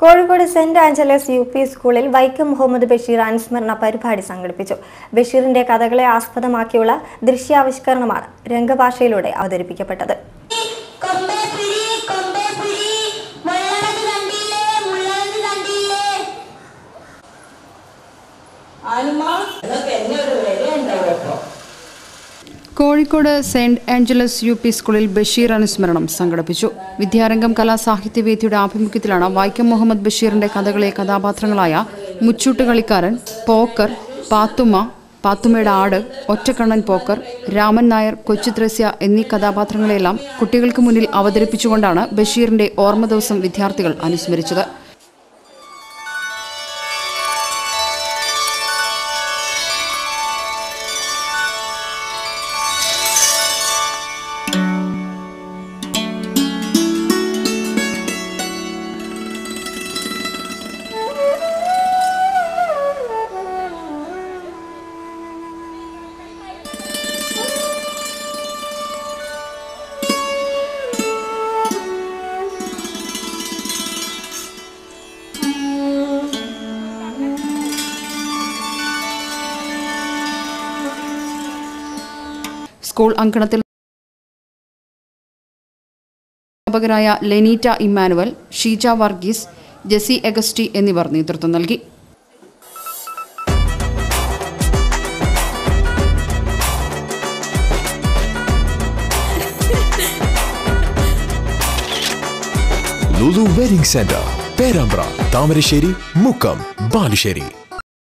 Kozhikode Saint Angela's U P സ്കൂളിൽ വൈക്കം മുഹമ്മദ് ബഷീർ അനുസ്മരണ പരിപാടി സംഘടിപ്പിച്ചു ബഷീറിന്റെ കഥകളെ ആസ്പദമാക്കിയുള്ള ദൃശ്യാവിഷ്കരണമാണ് രംഗഭാഷയിലൂടെ അവതരിപ്പിക്കപ്പെട്ടത് കൊമ്പേ പിടി കൊമ്പേ പിടി മുള്ളണത് കണ്ടില്ലേ മുള്ളണത് കണ്ടില്ലേ ആനുമ നിങ്ങൾക്ക് എന്നെ ഒരു വില ഉണ്ടാവും കേട്ടോ Kozhikode Saint Angela's U P സ്കൂളിൽ ബഷീർ അനുസ്മരണം സംഘടിപ്പിച്ചു വിദ്യാരംഗം കലാസാഹിത്യവേദിയുടെ ആഭിമുഖ്യത്തിലാണ് വൈക്കം മുഹമ്മദ് ബഷീറിന്റെ കഥകളെ കഥാപാത്രങ്ങളായ മുച്ചൂട്ട് കളിക്കാരൻ പോക്കർ പാത്തുമ്മ പാത്തുമ്മയുടെ ആട് ഒറ്റക്കണ്ണൻ പോക്കർ രാമൻ നായർ കൊച്ചുത്രസ്യ എന്നീ കഥാപാത്രങ്ങളെല്ലാം കുട്ടികൾക്ക് മുന്നിൽ അവതരിപ്പിച്ചുകൊണ്ടാണ് ബഷീറിന്റെ ഓർമ്മ ദിവസം വിദ്യാർത്ഥികൾ അനുസ്മരിച്ചത് സ്കൂൾ അങ്കണത്തിൽ അധ്യാപകരായ ലെനീറ്റ ഇമ്മാനുവൽ ഷീജ വർഗീസ് ജെസി എഗസ്റ്റി എന്നിവർ നേതൃത്വം നൽകി ലുലു വെഡിംഗ് സെന്റർ പേരാമ്പ്ര താമരശ്ശേരി മുക്കം ബാലുശ്ശേരി